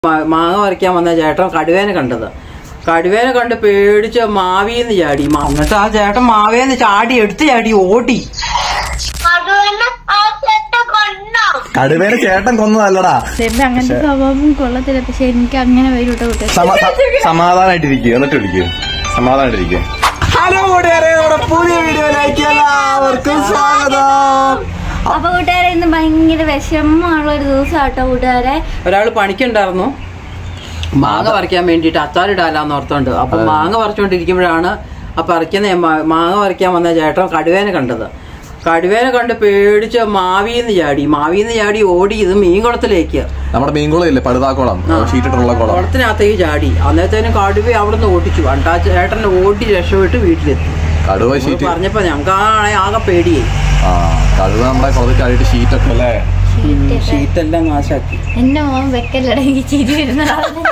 മാ- മാങ്ങ പറിക്കാൻ വന്ന ചേട്ടൻ കടുവേനെ കണ്ടത് കടുവേനെ കണ്ട് പേടിച്ച് മാവിന്ന് ചാടി മ- എന്നിട്ട് ആ ചേട്ടൻ മാവേന്ന് ചാടി എടുത്ത് ചാടി ഓടി അതുകൊണ്ട് ആ ചെട്ട കൊണ്ടോ കടുവേനെ ചേട്ടൻ കൊന്നതല്ലടാ എന്റെ അങ്ങനത്തെ സ്വഭാവം കൊള്ളത്തില്ല പക്ഷെ എനിക്ക് അങ്ങനെ വരും കേട്ടോ കൂട്ടുകാർ സമ- സ- സമാധാനായിട്ടിരിക്കുക എന്നിട്ട് വിളിക്കുക സമാധാനായിട്ടിരിക്കുക ഹലോ കൂട്ടുകാരെ നമ്മുടെ പുതിയ വീഡിയോയിലേക്ക് എല്ലാവർക്കും സ്വാഗതം അപ്പൊ കൂട്ടുകാരെ ഇന്ന് ഭയങ്കര വിഷമമുള്ള ഒരു ദിവസം കേട്ടോ കൂട്ടുകാരെ ഒരാൾ പണിക്കുണ്ടായിരുന്നു മാങ്ങ പറിക്കാൻ വേണ്ടിയിട്ട് അച്ചാറിടാലാന്ന് ഓർത്തോണ്ട് അപ്പൊ മാങ്ങ പറിച്ചുകൊണ്ടിരിക്കുമ്പോഴാണ് ആ പറിക്കുന്ന മാ- മാങ്ങ പറിക്കാൻ വന്ന ചേട്ടൻ കടുവേനെ കണ്ടത് കടുവേനെ കണ്ട് പേടിച്ച് മാവിന്ന് ചാടി മാവിന്ന് ചാടി ഓടി ഇത് മീൻകുളത്തിലേക്ക് നമ്മുടെ മീൻകുളം ഇല്ലേ പടുതാക്കുളം ഷീറ്റിട്ടുള്ള കുളം കുളത്തിനകത്തേക്ക് ചാടി അന്നേരത്തേനും കടുവ അവിടെ നിന്ന് ഓടിച്ചു കണ്ട് ആ ചേട്ടൻ ഓടി രക്ഷപ്പെട്ട് വീട്ടിലെത്തി കടുവ നമ്മള് ഷീറ്റ് പറഞ്ഞപ്പോ ഞങ്ങൾക്കാണെ ആകെ പേടിയായി ആ കടുവ നമ്മുടെ കുളത്തിൽ ചാടിയിട്ട് ഷീറ്റൊക്കെ അല്ലേ ഷീറ്റെല്ലാം നാശാക്കി എന്റെ മോൻ വെക്കല്ലട എനിക്ക് ചിരി വരുന്ന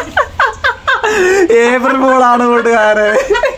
ഏപ്രിൽ ഫോളാണ് കൂട്ടുകാരെ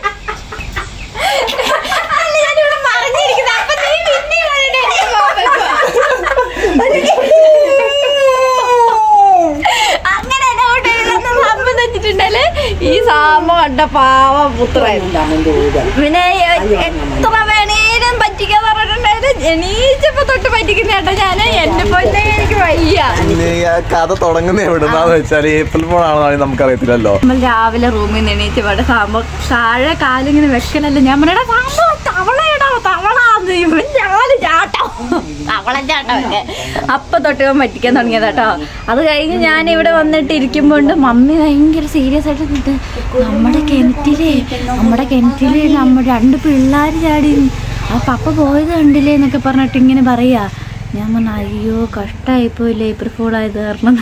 അങ്ങനെ എന്നെ കൂട്ടുകാരെ സംഭവം വെച്ചിട്ടുണ്ടല്ലേ ഈ സാമ്പ കണ്ട പാവ പുത്രൻ പിന്നെ എത്ര വേണേലും പറ്റിക്കാൻ പറഞ്ഞിട്ടുണ്ടായാലും ജനീച്ചപ്പോ തൊട്ട് പറ്റിക്കുന്ന കേട്ടോ ഞാൻ എന്റെ പൊന്നെ എനിക്ക് വയ്യ ഇനി ആ കഥ തുടങ്ങുന്ന എവിടുന്നാന്ന് വെച്ചാൽ ഏപ്രിൽ ഫോളാണെന്ന് നമുക്കറിയത്തില്ലല്ലോ നമ്മൾ രാവിലെ റൂമിൽ നിന്ന് എണീറ്റ് പാടെ സാമ്പ താഴെ കാലിങ്ങനെ വെക്കലല്ല ഞാൻ പറയണ സാമ്പ തവളയിടോ തവളാന്ന് ഇവൻ ഞാല് ചാട്ടോ തവള ചാട്ടോ ഒക്കെ അപ്പൊ തൊട്ട് ഇവൻ പറ്റിക്കാൻ തുടങ്ങിയത് കേട്ടോ അത് കഴിഞ്ഞ് ഞാൻ ഇവിടെ വന്നിട്ട് ഇരിക്കുമ്പോണ്ട് മമ്മി ഭയങ്കര സീരിയസ് ആയിട്ട് നിന്നിട്ട് നമ്മുടെ കിണറ്റിലേ നമ്മുടെ കിണറ്റിലേ നമ്മ രണ്ട് പിള്ളേർ ചാടി ആ പപ്പ പോയത് കണ്ടില്ലേ എന്നൊക്കെ പറഞ്ഞിട്ട് ഇങ്ങനെ പറയാ ഞാൻ പറഞ്ഞു അയ്യോ കഷ്ടായിപ്പോയില്ലേ ഏപ്രിൽ ഫോൾ ആയത് കാരണം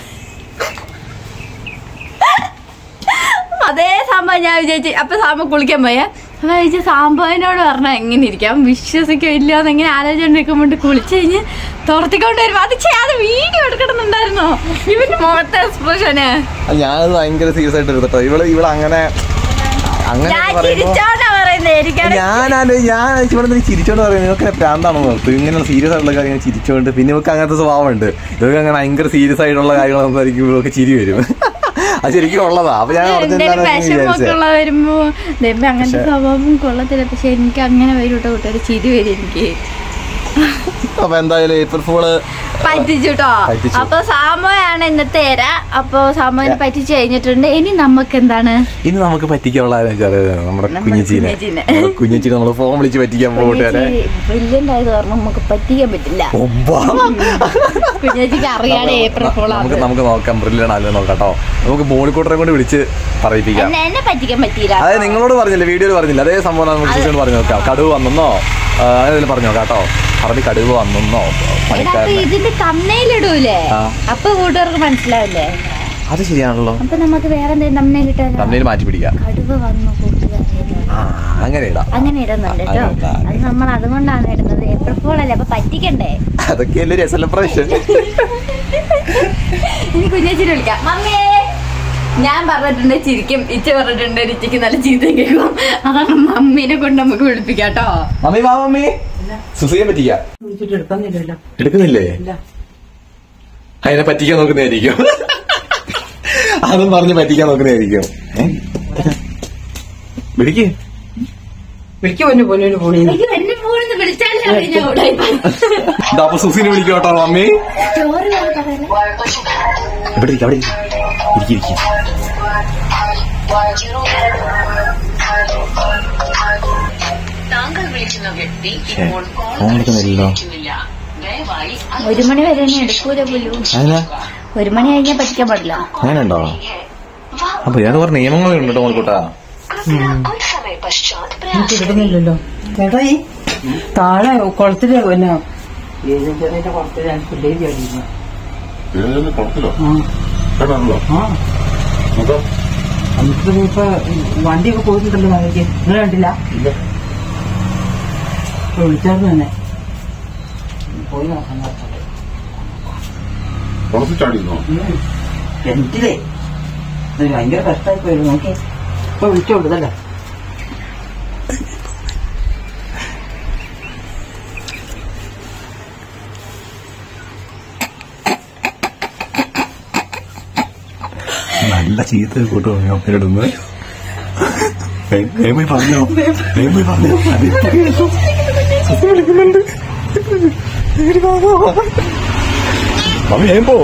അതേ സംഭവം ഞാൻ വിചാരിച്ചു അപ്പൊ സാമ്പ കുളിക്കാൻ പോയേ അപ്പൊ വിചാരിച്ചു സാമ്പാവിനോട് പറഞ്ഞാൽ എങ്ങനെ ഇരിക്കാം വിശ്വസിക്കോ ഇല്ല എന്നിങ്ങനെ ആലോചന കുളിച്ചു കഴിഞ്ഞ് തുറത്തിക്കൊണ്ട് വരുമ്പോ അത് ചെയ്യാതെ വീഡിയോ എടുക്കണമെന്നുണ്ടായിരുന്നോ ഇവന്റെ മുഖത്തെ എക്സ്പ്രഷന് ഞാനത് ഭയങ്കര സീരിയസ് ആയിട്ട് എടുത്തിട്ടോ ഇവള് ഇവള് അങ്ങനെ അങ്ങനെ ഞാൻ പറയുമ്പോ ചിരിച്ചോണ്ടാ പറയുന്നത് എനിക്കാണ് ഞാനാണ് ഞാൻ ഇവിടെ നിന്ന് ചിരിച്ചോണ്ട് പറയുന്നത് നിങ്ങൾക്ക് പ്രാന്താണോ നിർത്തും ഇങ്ങനെ സീരിയസ് ആയിട്ടുള്ള കാര്യങ്ങൾ ചിരിച്ചോണ്ട് പിന്നെ ഇവർക്ക് അങ്ങനത്തെ സ്വഭാവമുണ്ട് ഇവർക്ക് അങ്ങനെ ഭയങ്കര സീരിയസ് ആയിട്ടുള്ള കാര്യങ്ങൾ സംസാരിക്കുമ്പോൾ ഇവർക്ക് ചിരി വരും അത് ശരിക്കും ഉള്ളതാ അപ്പൊ ഞാൻ എന്തെങ്കിലും വിഷമൊക്കെ വിചാരിച്ചത് ഉള്ള വരുമ്പോ ദൈവം അങ്ങനത്തെ സ്വഭാവം കൊള്ളത്തില്ല പക്ഷെ എനിക്ക് അങ്ങനെ വരും കേട്ടോ കൂട്ടുകാർ ചിരി വരും എനിക്ക് അപ്പൊ എന്തായാലും ഏപ്രിൽ ഫോള് പറ്റിച്ചുട്ടോ പറ്റിച്ചു. അപ്പൊ സാമോയാണ് ഇന്നത്തെ ഇര അപ്പൊ സാമോനെ പറ്റിച്ചു കഴിഞ്ഞിട്ടുണ്ട് ഇനി നമുക്ക് എന്താണ് ഇനി നമുക്ക് പറ്റിക്കാനുള്ള ആരെന്ന് വെച്ചാല് നമ്മുടെ കുഞ്ഞിച്ചീനെ കുഞ്ഞിച്ചീനെ. നമ്മുടെ കുഞ്ഞിച്ചീനെ നമ്മള് ഫോൺ വിളിച്ച് പറ്റിക്കാൻ പോകട്ടെ ബ്രില്യന്റ് ആയത് കാരണം നമുക്ക് പറ്റിക്കാൻ പറ്റില്ല കുഞ്ഞേച്ചിക്ക് അറിയാതെ ഏപ്രിൽ ഫോൾ നമുക്ക് നമുക്ക് നോക്കാം ബ്രില്ലാണ് അല്ലേ നോക്കാം കേട്ടോ നമുക്ക് മോളിക്കൂട്ടറെ കൊണ്ട് വിളിച്ച് പറയിപ്പിക്കാം എന്നെ എന്നെ പറ്റിക്കാൻ പറ്റിയില്ല അതായത് നിങ്ങളോട് പറഞ്ഞില്ലേ വീഡിയോയിൽ പറഞ്ഞില്ല അതേ സംഭവം നമുക്ക് ചേച്ചിയോട് പറഞ്ഞു നോക്കാം കടുവ് വന്നെന്നോ ആ, അങ്ങനെ എന്തെങ്കിലും പറഞ്ഞു നോക്കാം കേട്ടോ പറഞ്ഞ് കടുവ് വന്നെന്നോ എടാ അപ്പൊ പണിക്കാരനെ ഇതിന്റെ തമ്മയിലിടൂലേ ആ. അപ്പൊ കൂട്ടുകാർക്ക് മനസ്സിലാവില്ലേ അത് ശരിയാണല്ലോ അപ്പൊ നമുക്ക് വേറെ എന്തെങ്കിലും തമ്മയിലിട്ടാലോ തമ്മിൽ മാറ്റി പിടിക്കാം കടുവ വന്നു കൂട്ടുകാരെ ആ അങ്ങനെ ഇടാം അങ്ങനെ ഇടുന്നുണ്ട് കേട്ടോ അങ്ങനെ ഇടാം. അത് നമ്മൾ അതുകൊണ്ടാണ് ഇടുന്നത് ഏപ്രിൽ ഫോൾ അല്ലേ അപ്പൊ പറ്റിക്കണ്ടേ അതൊക്കെയല്ലേ സെലിബ്രേഷൻ ഇനി കുഞ്ഞേച്ചിനെ വിളിക്കാം മമ്മിയേ ഞാൻ പറഞ്ഞിട്ടുണ്ട് ചിരിക്കും ഇച്ച പറഞ്ഞിട്ടുണ്ട് ഇച്ചയ്ക്ക് നല്ല ചീത്ത കേൾക്കും അതാണ് മമ്മീനെ കൊണ്ട് നമുക്ക് വിളിപ്പിക്കാം കേട്ടോ മമ്മി വാ മമ്മി സുസിയെ പറ്റിക്കാം വിളിച്ചിട്ട് എടുക്കുന്നില്ലല്ലോ എടുക്കുന്നില്ലേ ഇല്ല അതിനെ പറ്റിക്കാൻ നോക്കുന്നതായിരിക്കും അതും പറഞ്ഞ് പറ്റിക്കാൻ നോക്കുന്നതായിരിക്കും ഏ? വിളിക്ക് വിളിക്കു പൊന്നു പൊന്നു പൊണി എനിക്ക് എന്നെ പോണെന്ന് വിളിച്ചാലേ അറിയാം ഉടായിപ്പ്. ഇതാ അപ്പൊ സുസിനെ വിളിക്കും കേട്ടോ മമ്മി ചോറ് വേണം പറയാൻ. ഇവിടെ ഇരിക്കും അവിടെ ഇരിക്കും ഇരിക്കും താങ്കൾ വിളിക്കുന്ന വ്യക്തി ശ്ശേ, ഇപ്പോൾ കോൾ ഫോൺ എടുക്കുന്നില്ലല്ലോ വിളിക്കുന്നില്ല ദയവായി ഒരു മണി വരെ എന്നെ എടുക്കൂല പുല്ലു അതിനാ ഒരു മണി കഴിഞ്ഞാൽ പറ്റിക്കാൻ പാടില്ല അങ്ങനെയുണ്ടോ അപ്പൊ ഞാൻ കുറെ നിയമങ്ങളുണ്ട് കേട്ടോ മോൾക്കൂട്ടാ कृपया कुछ समय पश्चात प्रयास എടുക്കുന്നില്ലല്ലോ ചേട്ടാ ഈ താഴെ കുളത്തില് പിന്നെ ഏജൻസിയുടെ കുളത്തിലാണ് പിള്ളേര് ചാടിയിരുന്നു ഇതിന് കുളത്തിലോ ആ കേട്ടാണല്ലോ ആ നോക്കാം നമുക്ക് ഇപ്പൊ വണ്ടിയൊക്കെ പോയിട്ടുണ്ടല്ലോ മഴയ്ക്ക് നിങ്ങൾ കണ്ടില്ല ഇല്ല ഇപ്പൊ വിളിച്ചായിരുന്നു തന്നെ പോയി നോക്കാൻ കുളത്തിൽ ചാടിയിരുന്നോ കിണറ്റിലേ ഇത് ഭയങ്കര കഷ്ടമായി പോയത് നോക്കി ഇപ്പൊ വിളിച്ചോണ്ടതല്ലേ നല്ല ചീത്ത കൂട്ടു അമ്മയോടൊന്ന് ഏമി പറഞ്ഞോ ഏമി പറഞ്ഞോ അതിപ്പോ കേൾക്കും. സുസി വിളിക്കുന്നുണ്ട് ഏമി പറഞ്ഞോ. മമ്മി ഏം പോ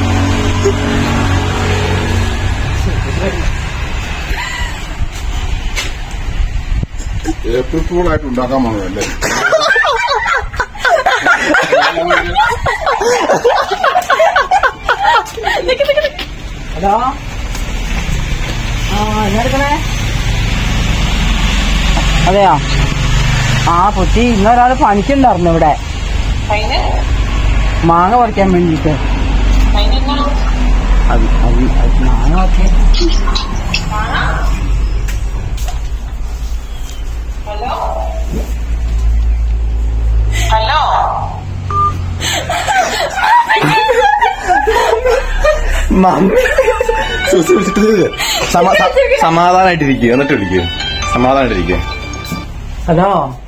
ഏപ്രിൽ ഫൂൾ ആയിട്ട് ഉണ്ടാക്കാൻ പോകുന്നതല്ലേ ഹലോ ആ എന്നെടുക്കണേ അതെയോ ആ പൊട്ടി ഇന്നൊരാൾ പണിക്കുണ്ടായിരുന്നു ഇവിടെ മാങ്ങ പറിക്കാൻ വേണ്ടിട്ട് അത് അത് അത് മാങ്ങ പറിക്കാൻ മമ്മി സുസി വിളിച്ചിട്ട് സമ- സ- സമാധാനായിട്ടിരിക്കുക എന്നിട്ട് വിളിക്കുക സമാധാനായിട്ടിരിക്കുക ഹലോ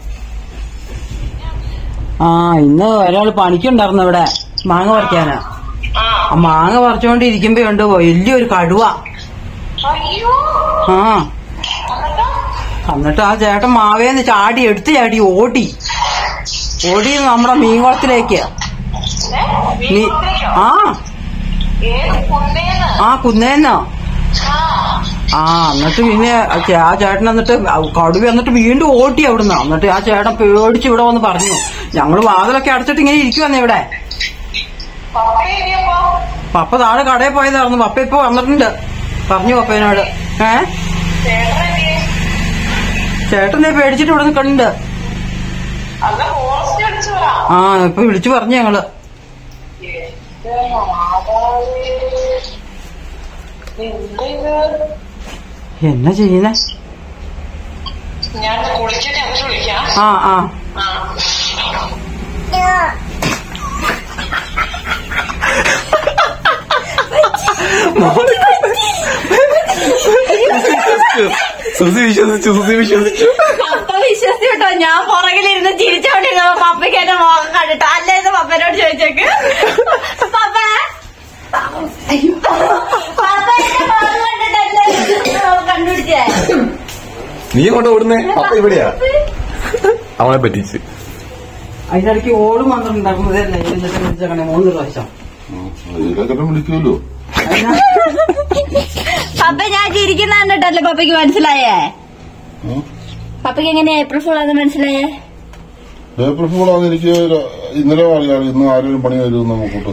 ആ ഇന്ന് ഒരാൾ പണിക്കുണ്ടായിരുന്നു ഇവിടെ മാങ്ങ പറിക്കാന് ആ മാങ്ങ പറിച്ചുകൊണ്ടിരിക്കുമ്പോ ഉണ്ട് വലിയൊരു കടുവ ആ എന്നിട്ട് ആ ചേട്ടൻ മാവേന്ന് ചാടി എടുത്ത് ചാടി ഓടി ഓടി നമ്മുടെ മീൻകുളത്തിലേക്ക് മീ- ആ ആ കുന്നേന്നോ ആ എന്നിട്ട് പിന്നെ ആ ചേ- ആ ചേട്ടൻ എന്നിട്ട് കടുവ എന്നിട്ട് വീണ്ടും ഓട്ടി അവിടുന്ന് എന്നിട്ട് ആ ചേട്ടൻ പേടിച്ച് ഇവിടെ വന്ന് പറഞ്ഞു ഞങ്ങള് വാതിലൊക്കെ അടച്ചിട്ട് ഇങ്ങനെ ഇരിക്കുവന്നേ ഇവിടെ പപ്പ താഴെ കടയിൽ പോയതായിരുന്നു പപ്പ ഇപ്പൊ വന്നിട്ടുണ്ട് പറഞ്ഞു പപ്പേനോട് ഏ ചേട്ടൻ ദേ പേടിച്ചിട്ട് ഇവിടെ നിൽക്കണുണ്ട് ആ ഇപ്പൊ വിളിച്ചു പറഞ്ഞു ഞങ്ങള് എന്നാ ചെയ്യുന്നേ ഞാൻ കുളിച്ചിട്ട് എന്നിട്ട് വിളിക്കാം ആ ആ സുസി വിശ്വസിച്ചു സുസി വിശ്വസിച്ചു പപ്പ വിശ്വസിച്ചു കേട്ടോ ഞാൻ പുറകിലിരുന്ന് ചിരിച്ചോണ്ടിരുന്നപ്പോ പപ്പയ്ക്ക് എന്റെ മുഖം കണ്ടിട്ടോ അല്ലായിരുന്നു പപ്പനോട് ചോദിച്ചേക്ക് പപ്പ പപ്പ എന്റെ മുഖം കണ്ടിട്ടല്ലേ കണ്ടുപിടിച്ചേ നീ കൊണ്ട് ഓടുന്നേ അപ്പൊ ഇവിടെയാ അവനെ പറ്റിച്ച് അതിനിടയ്ക്ക് ഓടും വന്നിട്ടുണ്ടാക്കുന്നതല്ലേ എന്നിട്ട് വിളിച്ചേക്കണേ മൂന്ന് പ്രാവശ്യം ഇതൊക്കെ വിളിക്കുമല്ലോ അതിനാ പപ്പ ഞാൻ ചിരിക്കുന്ന കണ്ടിട്ടല്ലേ പപ്പയ്ക്ക് മനസ്സിലായേ പപ്പയ്ക്ക് എങ്ങനെയാ ഏപ്രിൽ ഫുൾ ആണെന്ന് മനസ്സിലായേ ഏപ്രിൽ ഫൂൾ ആണെന്ന് എനിക്ക് ഒരു- ഇന്നലെ അറിയാം ഇന്ന് ആരെങ്കിലും പണി വരുമെന്ന് നമുക്കൂട്ട്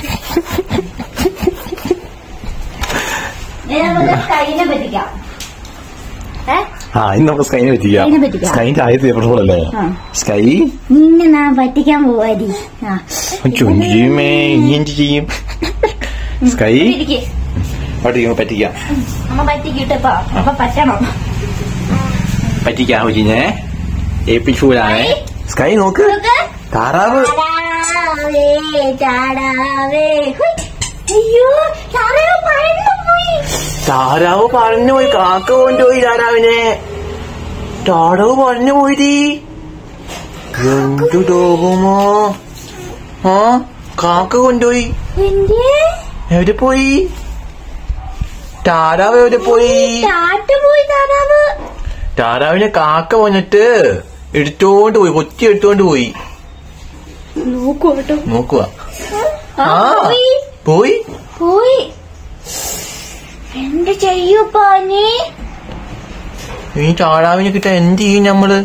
കൈനെ പറ്റിക്കാം ഏ ആ ഇന്ന് നമുക്ക് സ്കൈനെ പറ്റിക്കാം സ്കൈനെ പറ്റിക്കാം. സ്കൈന്റെ ആദ്യത്തെ പേപ്പർ അല്ലേ ആ. സ്കൈ നിന്നെ ഞാൻ പറ്റിക്കാൻ പോവാരി ആ ചുഞ്ചിയുമേ എന്ത് ചെയ്യും സ്കൈ ഇരിക്ക്. അവിടെ പറ്റിക്കാം അമ്മ പറ്റിക്കിട്ടപ്പോ അപ്പൊ പറ്റണം പറ്റിക്കാം കുഞ്ഞിനെ ഏപ്പിൾ ഫൂലാണേ സ്കൈ നോക്ക് നോക്ക്. താറാവ് ചാടാവേ, ചാടാവേ. ഹുയ്. അയ്യോ താറാവ് പറന്നു പോയി താറാവ് പറഞ്ഞു പോയി കാക്ക കൊണ്ടുപോയി താറാവിനെ താറാവ് പറഞ്ഞു പോയി എന്തു തോകുമോ ആ കാക്ക കൊണ്ടുപോയി എന്റെ എവിടെ പോയി താറാവ് എവിടെ പോയി ചാട്ട പോയി താറാവ് താറാവിനെ കാക്ക വന്നിട്ട് എടുത്തോണ്ട് പോയി കൊത്തി എടുത്തോണ്ട് പോയി നോക്കോട്ടോ നോക്കുക ആ ആ പോയി പോയി പോയി എന്ത് ചെയ്യൂപ്പാ നീ ഈ താറാവിനെ കിട്ടാൻ എന്ത് ചെയ്യും നമ്മള്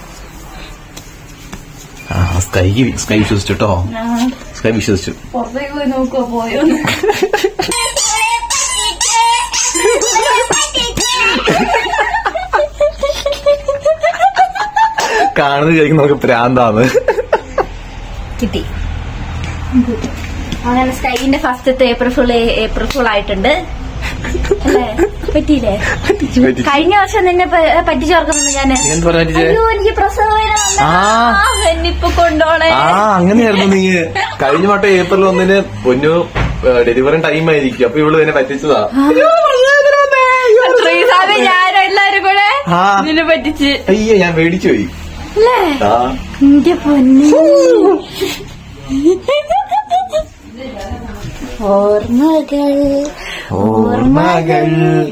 ആ സ്കൈ സ്കൈ വിശ്വസിച്ചു കേട്ടോ സ്കൈ വിശ്വസിച്ചു പുറത്തേക്ക് പോയി നോക്കോ പോയോ കാണുന്നത് കഴിക്കും നമുക്ക് പ്രാന്താന്ന് കിട്ടി അങ്ങനെ സ്കൈന്റെ ഫസ്റ്റത്തെ ഏപ്രിൽ ഫുൾ ഏപ്രിൽ ഫുൾ ആയിട്ടുണ്ട് അല്ലേ പറ്റിയില്ലേ കഴിഞ്ഞ വർഷം നിന്നെ പ- പറ്റിച്ചോർക്കുന്നുണ്ട് ഞാന് എന്ത് പറയാ അയ്യോ എനിക്ക് പ്രസവവേദന വന്നു. ആ. ആ, എന്നിപ്പൊ കൊണ്ടോളെ ആ അങ്ങനെയായിരുന്നു നീ കഴിഞ്ഞ വട്ടം ഏപ്രിൽ ഒന്നിന് പൊന്നു ഡെലിവറി ടൈം ആയിരിക്കും അപ്പൊ ഇവള് തന്നെ പറ്റിച്ചതാ ശ്രീസാമി ഞാനും എല്ലാരും കൂടെ ആ. നിന്നെ പറ്റിച്ച് അയ്യോ ഞാൻ പേടിച്ചു പോയി അല്ലേ ആ എന്റെ പൊന്നു ഓർമ്മകൾ ഓർമ്മകൾ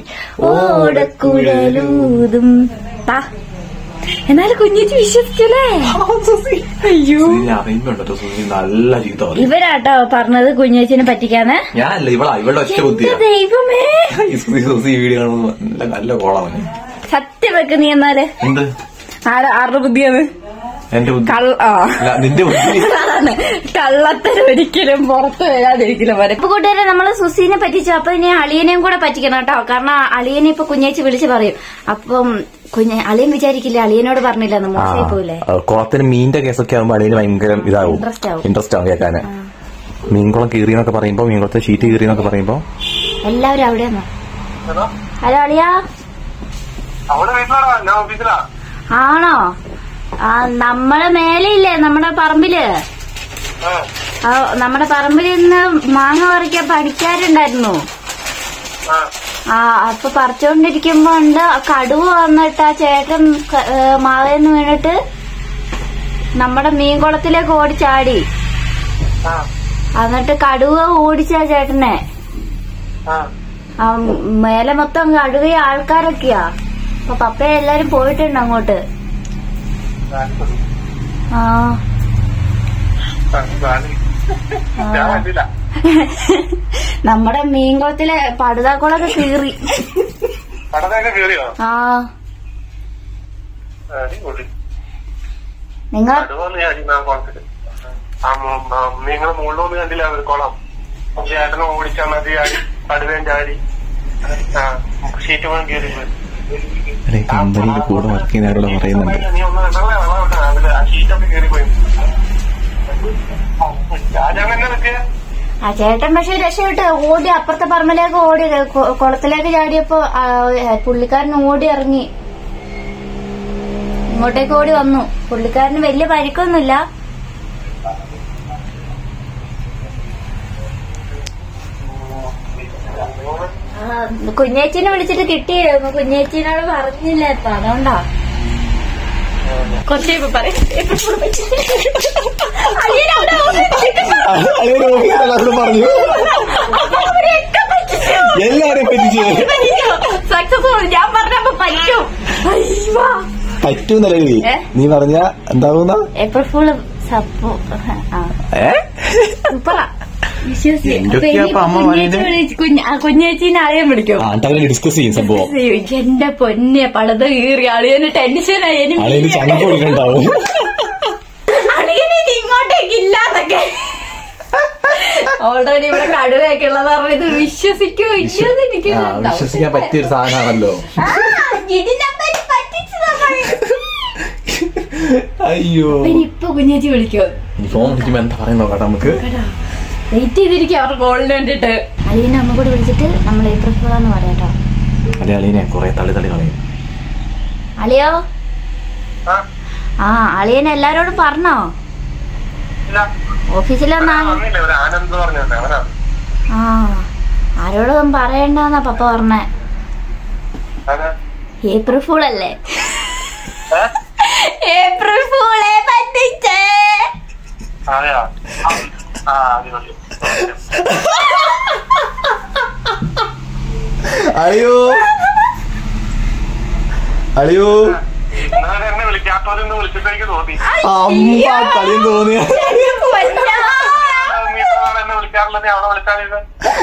ഓടക്കുഴലൂതും പാ എന്നാലും കുഞ്ഞേച്ചി വിശ്വസിച്ചല്ലേ അയ്യോ അറിയുന്നുണ്ടോ സുനി നല്ല ജീവിതം ഇവരാട്ടോ പറഞ്ഞത് കുഞ്ഞേച്ചിനെ പറ്റിക്കാന്ന് ഞാനല്ല ഇവളാ ഇവളുടെ ഒറ്റ ബുദ്ധിയാ എന്റെ ദൈവമേ ഈ സുനി സുസി ഈ വീഡിയോ കാണുമ്പോ നല്ല നല്ല കോളാണ് സത്യം വെക്ക് നീ എന്നാല് എന്ത് ആരാ ആരുടെ ബുദ്ധിയാണ് എന്റെ ബുദ്ധി കള്ള ആ അല്ല, നിന്റെ ബുദ്ധി അതാണ് കള്ളത്തരം ഒരിക്കലും പുറത്ത് വരാതിരിക്കലും വരെ ഇപ്പൊ കൂട്ടുകാരെ നമ്മള് സുസീനെ പറ്റിച്ചു അപ്പൊ ഇനി അളിയനെയും കൂടെ പറ്റിക്കണം കേട്ടോ കാരണം അളിയനെ ഇപ്പൊ കുഞ്ഞേച്ചി വിളിച്ച് പറയും അപ്പം കുഞ്ഞ അളിയൻ വിചാരിക്കില്ല അളിയനോട് പറഞ്ഞില്ലെന്ന് മോശമായി പോയില്ലേ ആ, കുളത്തിന് മീന്റെ കേസൊക്കെ ആകുമ്പോ അളിയന് ഭയങ്കര ഇതാവും Interest ആവും. ഇൻട്രസ്റ്റ് ആവും കേൾക്കാന് മീൻകുളം കീറിയെന്നൊക്കെ പറയുമ്പോ മീൻകുളത്തെ ഷീറ്റ് കീറിയെന്നൊക്കെ പറയുമ്പോ എല്ലാവരും അവിടെയാണോ ഹലോ അളിയാ അവിടെ വീട്ടിലാണോ ഞാൻ ഓഫീസിലാ ആണോ ആ നമ്മളെ മേലെ ഇല്ലേ നമ്മുടെ പറമ്പില് ആ, നമ്മുടെ പറമ്പിൽ ഇന്ന് മാങ്ങ പറിക്കാൻ പണിക്കാരുണ്ടായിരുന്നു ആ അപ്പൊ പറിച്ചോണ്ടിരിക്കുമ്പോ ഉണ്ട് കടുവ വന്നിട്ട് ആ ചേട്ടൻ ക- ഏ, മാവേന്ന് വീണിട്ട് നമ്മുടെ മീൻകുളത്തിലേക്ക് ഓടിച്ചാടി എന്നിട്ട് കടുവ ഓടിച്ച ചേട്ടനെ ആ മേലെ മൊത്തം കടുവ ആൾക്കാരൊക്കെയാ അപ്പൊ പപ്പ എല്ലാരും പോയിട്ടുണ്ട് അങ്ങോട്ട് ആ ഞാൻ കണ്ടില്ല നമ്മുടെ മീൻകുളത്തിലെ പടുതാക്കുളൊക്കെ കീറി കടന്നൊക്കെ കേറിയോ ആ അടിപൊളി നിങ്ങൾ കടുവന്ന് ഞാൻ ഞാൻ കുളത്തില് ആ നിങ്ങൾ മുകളിലൊന്നും കണ്ടില്ല ഒരു കുളം ചേട്ടനെ ഓടിച്ചാൽ മതി ആടി കടുവേൻ ചാടി ആ ഷീറ്റ് മുഴുവൻ കയറി പോയി. കമ്പനിയുടെ കൂടെ വർക്ക് ചെയ്യുന്ന ആരോട് പറയുന്നുണ്ട് നീ ഒന്ന് വെള്ളമേ വെള്ളം വിട്ടാ അതില് ആ ഷീറ്റൊക്കെ കയറി പോയി രാജാവ് എന്നെ നിൽക്കുക ആ ചേട്ടൻ പക്ഷെ രക്ഷപ്പെട്ട് ഓടി അപ്പുറത്തെ പറമ്പിലേക്ക് ഓടി കൊ- കുളത്തിലേക്ക് ചാടിയപ്പോ ആ, പുള്ളിക്കാരൻ ഓടി ഇറങ്ങി ഇങ്ങോട്ടേക്ക് ഓടി വന്നു പുള്ളിക്കാരന് വലിയ പരിക്കൊന്നുമില്ല ആ, കുഞ്ഞേച്ചിനെ വിളിച്ചിട്ട് കിട്ടിയായിരുന്നു കുഞ്ഞേച്ചിനോട് പറഞ്ഞില്ല ഇപ്പൊ അതുകൊണ്ടാ കുറച്ച് കഴിയുമ്പോ പറയും. അളിയനവിടെ ഓടി പറഞ്ഞു എല്ലാരും പറ്റിച്ചു സക്സസ്ഫുൾ ഞാൻ പറഞ്ഞപ്പോ പറ്റും അയ്യോ പറ്റൂന്നല്ലേ നീ ഏ? നീ പറഞ്ഞ എന്താകുന്ന ഏപ്രിൽ ഫുള്ള് സപ്പോ ആ ഏ സൂപ്പറാ വിശ്വസിച്ച് എന്തൊക്കെയാ അപ്പൊ അമ്മ പറയുന്നത്? കുഞ്ഞേച്ചീനെ അറിയാൻ വിളിക്കും ആ അങ്ങനെ ഡിസ്കസ് ചെയ്യും സംഭവം എന്റെ പൊന്നെ പടത് കീറി അളിയന് ടെൻഷനായി അളിയന് എനിക്ക് ചങ്ക കൊടുക്കണ്ടാവും അളിയനെ ഇനി ഇങ്ങോട്ടേക്ക് ഇല്ലാന്നൊക്കെ ഓൾറെഡി ഇവിടെ കടുവയൊക്കെ ഉള്ളത് പറഞ്ഞ ഇത് വിശ്വസിക്കോ ആ വിശ്വസിക്കുന്നുണ്ടോ വിശ്വസിക്കാൻ പറ്റിയ ഒരു സാധനമാണല്ലോ ആ, ഇതിനെ പറ്റി പറ്റിച്ചു നമ്മൾ. അയ്യോ പിന്നെ ഇപ്പൊ കുഞ്ഞേച്ചി വിളിക്കോ ഇനി ഫോൺ വിളിക്കുമ്പോ എന്താ പറയുന്നോ കേട്ടോ നമുക്ക് വെയിറ്റ് ചെയ്തിരിക്കും അവരുടെ കോളിന് വേണ്ടിട്ട് അളിയനെ ഒന്നും കൂടി വിളിച്ചിട്ട് നമ്മൾ ഏപ്രിൽ ഫുള്ളാന്ന് പറയാട്ടോ അല്ലെ അളിയനെ കൊറേ തള്ളി തള്ളി കളയും അളിയോ ആ ആ അളിയൻ എല്ലാരോടും പറഞ്ഞോ ഇല്ല ഓഫീസിലൊന്നാ പറഞ്ഞില്ല ഒരു ആനന്ദ് പറഞ്ഞോട്ടെ അവനാ ആ ആരോടും പറയണ്ടെന്നാ പപ്പ പറഞ്ഞേ അതെ ഏപ്രിൽ ഫൂൾ അല്ലേ ഏ? ഏപ്രിൽ ഫൂളെ പറ്റിച്ചേ അതെയാ ആ അടിപൊളി അയ്യോ അയ്യോ ഇന്നലെ എന്നെ വിളിക്കാത്തവരെന്ന് വിളിച്ചിട്ട് എനിക്ക് തോന്നി അമ്മ കളിയും തോന്നിയ നീ സാധാരണ എന്നെ വിളിക്കാറില്ലെന്ന് അവിടെ വിളിച്ചാലിത്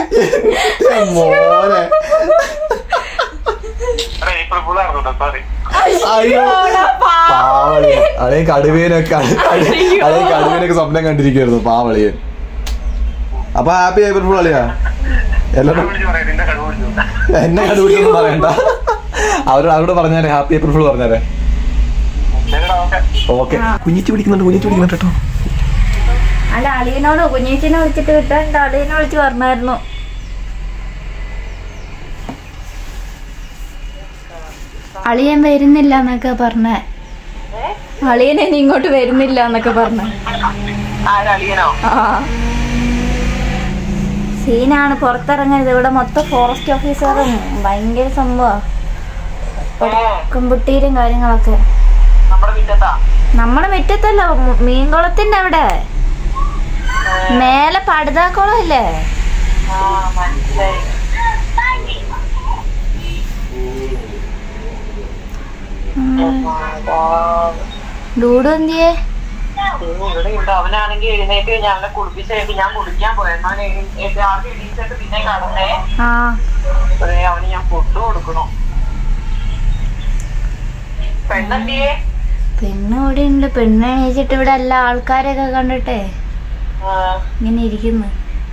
മോനെ അതെ ഏപ്രിൽ ഫുള്ളായിരുന്നു സോറി അയ്യോ പാവളിയൻ അതേ കടുവേനൊക്കെ അതേ കടുവേനൊക്കെ സ്വപ്നം കണ്ടിരിക്കുവായിരുന്നു പാവളിയൻ അപ്പൊ ഹാപ്പി ഏപ്രിൽ ഫുൾ അളിയാ എല്ലാരും വിളിച്ച് പറയാം നിന്റെ കഴിവ് വിളിച്ചു എന്നെ കണ്ടുപിടിച്ചൊന്നും പറയണ്ട അവരോട് അവരോട് പറഞ്ഞാലേ ഹാപ്പി ഏപ്രിൽ ഫുൾ പറഞ്ഞാലേ ശരിടാ ഓക്കെ ഓക്കെ കുഞ്ഞിച്ച് പിടിക്കുന്നുണ്ട് കുഞ്ഞിച്ച് പിടിക്കുന്നുണ്ട് കേട്ടോ അല്ല അളിയനോട് കുഞ്ഞേച്ചിനെ വിളിച്ചിട്ട് കിട്ടാണ്ട് അളിയനെ വിളിച്ച് പറഞ്ഞായിരുന്നു അളിയൻ വരുന്നില്ല എന്നൊക്കെ പറഞ്ഞേ അളിയനെ ഇനി ഇങ്ങോട്ട് വരുന്നില്ല എന്നൊക്കെ പറഞ്ഞ ആരളിയനോ ആ സീനാണ് പുറത്തിറങ്ങരുത് ഇവിടെ മൊത്തം ഫോറസ്റ്റ് ഓഫീസറും ഭയങ്കര സംഭവം കുമ്പുട്ടീരും കാര്യങ്ങളൊക്കെ നമ്മുടെ വീട്ടത്താ നമ്മുടെ മുറ്റത്തല്ല മു- മീൻകുളത്തിന്റെ അവിടെ മേലെ പടുതാക്കുളം ഇല്ലേ ആ മനസ്സിലായി ഡൂഡു എന്തിയേ ഇവിടെ ഉണ്ട് അവനാണെങ്കിൽ എഴുന്നേറ്റ് കഴിഞ്ഞാൽ അവനെ കുളിപ്പിച്ചേക്ക് ഞാൻ കുളിക്കാൻ പോയത് അവൻ എഴുന്നേറ്റ് ആദ്യം എണീച്ചിട്ട് പിന്നെ കടന്നേ ആ അതെ അവന് ഞാൻ ഫുഡ് കൊടുക്കണോ പെണ്ണെന്തിയേ പെണ്ണ് ഇവിടെ ഉണ്ട് പെണ്ണ് എണീച്ചിട്ട് ഇവിടെ എല്ലാ ആൾക്കാരെയൊക്കെ കണ്ടിട്ടേ ഇങ്ങനെ ഇരിക്കുന്നു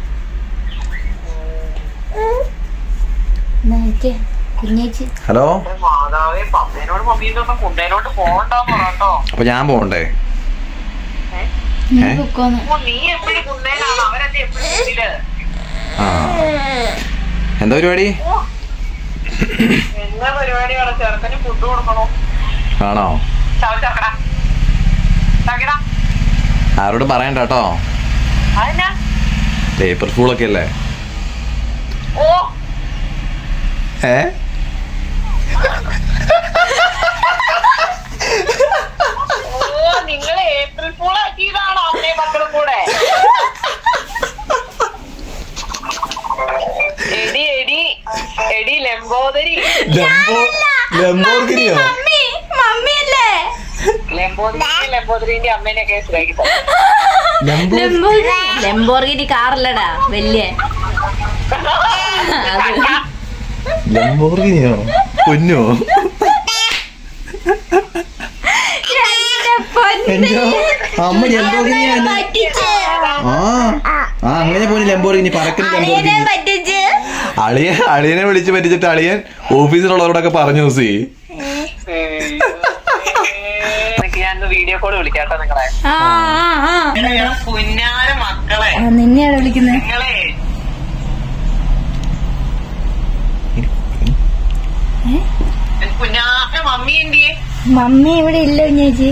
എന്നാ ഇരിക്ക്, കുഞ്ഞേച്ചി ഹലോ മാതാവേ പമ്മേനോട് മമ്മീനോട് കുണ്ടേനോട്ട് പോകണ്ടെന്ന് പറട്ടോ അപ്പൊ ഞാൻ പോകണ്ടേ നീ ഏ? പൊക്കോന്ന് ഓ, നീ എപ്പോഴും കുണ്ടേനാണ് അവരൊക്കെ എപ്പോഴും കുണ്ടില് ആ എന്താ പരിപാടി എന്നാ പരിപാടിയാണ് ചെറുക്കന് ഫുഡ് കൊടുക്കണോ ആണോ ചാവ ചെറുക്കടാ ചാക്കടാ ആരോടും പറയണ്ട കേട്ടോ അതെന്നാ പേപ്പർ സ്കൂളൊക്കെ അല്ലേ ഓ ഏ ഓ നിങ്ങളെ ഏപ്രിൽ ഫൂൾ ആക്കിയതാണോ അമ്മയും മക്കളും കൂടെ എടി എടി എടി ലംബോദരി ലംബോർഗിനിയോ മമ്മി മമ്മി അല്ലേ ലംബോദരി ലംബോദരിന്റെ അമ്മേനെ കേസ് കഴിക്കും ലെമ്പോർഗിനി കാറല്ലടാ വല്യ ലംബോർഗിനിയോ പൊന്നോ എന്തോ അമ്മ ലംബോർഗിനിയാ ആ ആ അങ്ങനെ പോലെ ലംബോർഗിനി പറക്കുന്ന ലംബോർഗിനി പറ്റിച്ച് അളിയൻ അളിയനെ വിളിച്ച് പറ്റിച്ചിട്ട് അളിയൻ ഓഫീസിലുള്ളവരോടൊക്കെ പറഞ്ഞു സി എനിക്ക് ഞാൻ വീഡിയോ കോൾ വിളിക്കാട്ടോ നിങ്ങളെ ആ ആ, ആ. കുഞ്ഞാന മക്കളെ ആ, നിന്നെയാണ് വിളിക്കുന്നത് നിങ്ങളെ കുഞ്ഞാന മമ്മി എന്തിയെ മമ്മി ഇവിടെ ഇല്ല കുഞ്ഞേച്ചി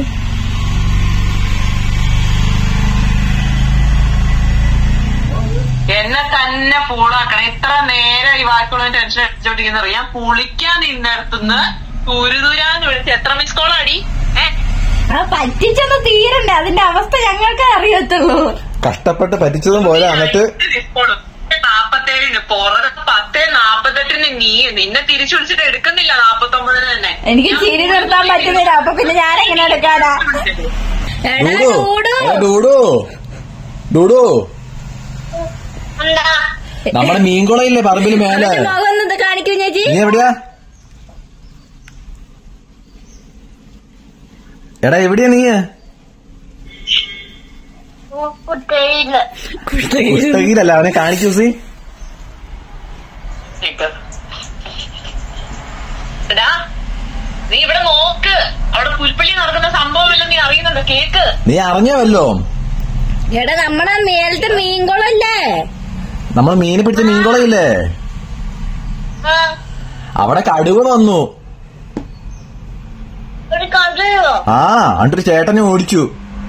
എന്നെ തന്നെ ഫൂളാക്കണം ഇത്ര നേരം ഈ ബാക്കിയുള്ള ടെൻഷൻ അടിച്ചോണ്ടിരിക്കുന്ന അറിയാം കുളിക്കാൻ നിന്നിടത്തുനിന്ന് തുരുതുരാന്ന് വിളിച്ച് എത്ര മിസ് കോൾ അടി ആ പറ്റിച്ചൊന്ന് തീരണ്ടേ അതിന്റെ അവസ്ഥ ഞങ്ങൾക്ക് അറിയത്തുള്ളൂ കഷ്ടപ്പെട്ട് പറ്റിച്ചതും പോലെ എന്നിട്ട് മിസ് കോള് നാപ്പത്തേഴിന് പുറത്ത് പത്തേ നാപ്പത്തെട്ടിന് നീ നിന്നെ തിരിച്ചു വിളിച്ചിട്ട് എടുക്കുന്നില്ല നാപ്പത്തൊമ്പതിന് തന്നെ എനിക്ക് ചിരി നിർത്താൻ പറ്റുന്നില്ല അപ്പൊ പിന്നെ ഞാൻ എങ്ങനെ എടുക്കാനാ എടാ, ഡൂഡു ഡൂഡു. ഏ, ഡൂഡു ഡൂഡു എന്താ നമ്മുടെ മീൻകുളയില്ലേ പറമ്പില് മേലെ അവന്റെ മുഖം ഒന്ന് കാണിക്കൂ ചേച്ചി നീ എവിടെയാ എടാ എവിടെയാ നീ കുട്ടയില് പുസ്തകയിലല്ല അവനെ കാണിക്കൂ സി നിക്ക്. എടാ നീ ഇവിടെ നോക്ക് അവിടെ പുൽപ്പള്ളി നടക്കുന്ന സംഭവമല്ല നീ അറിയുന്നുണ്ടോ കേക്ക് നീ അറിഞ്ഞോല്ലോ എടാ നമ്മടെ മേലത്തെ മീൻകുളല്ലേ നമ്മൾ മീനെ പിടിച്ച മീൻകുളയില്ലേ ആ, അവിടെ കടുവ വന്നു ഒരു കഥയോ ആ എന്നിട്ട് ചേട്ടനെ ഓടിച്ചു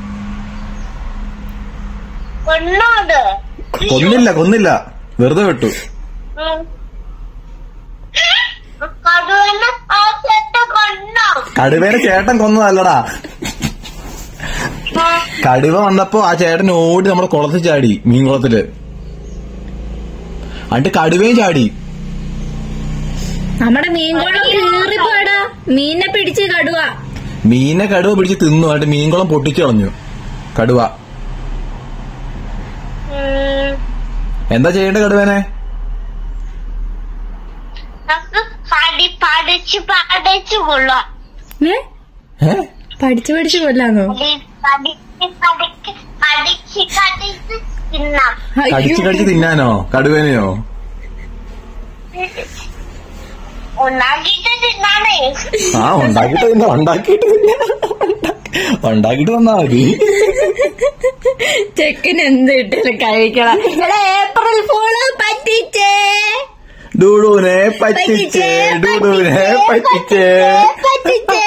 കൊന്നോട് കൊന്നില്ല കൊന്നില്ല വെറുതെ വിട്ടു കഥവന്ന് ആ ചെട്ട കൊന്നോ കടുവേനെ ചേട്ടൻ കൊന്നതല്ലടാ ആ, കടുവ വന്നപ്പോ ആ ചേട്ടൻ ഓടി നമ്മുടെ കുളത്തിൽ ചാടി മീൻകുളത്തില് എന്നിട്ട് കടുവയും ചാടി നമ്മുടെ മീൻകുളം കീറിപ്പോടാ മീനെ പിടിച്ച് കടുവ മീനെ കടുവ പിടിച്ച് തിന്നു എന്നിട്ട് മീൻകുളം പൊട്ടിച്ചു കളഞ്ഞു കടുവ ഉം, എന്താ ചെയ്യേണ്ട കടുവേനെ നമുക്ക് പടി പഠിച്ച് പഠിച്ചു കൊള്ളാം ഏ? ഏ പഠിച്ചു പഠിച്ചു കൊല്ലാന്നോ പഠിച്ച് പഠിച്ച് പഠിച്ച് പഠിച്ച് തിന്നാം കടിച്ചു കടിച്ച് തിന്നാനോ കടുവേനെയോ ഉണ്ടാക്കിയിട്ട് തിന്നാണേ ആ ഉണ്ടാക്കിട്ട് തിന്ന ഉണ്ടാക്കിട്ട് തിന്ന ഉണ്ടാക്കിട്ട് തന്നാ മതി ചെക്കന് എന്ത് കിട്ടിയാലും കഴിക്കണം എടാ ഏപ്രിൽ ഫൂള് പറ്റിച്ചേ ഡൂഡൂനെ പറ്റിച്ചേ ഡൂഡൂനെ പറ്റിച്ചേ പറ്റിച്ചേ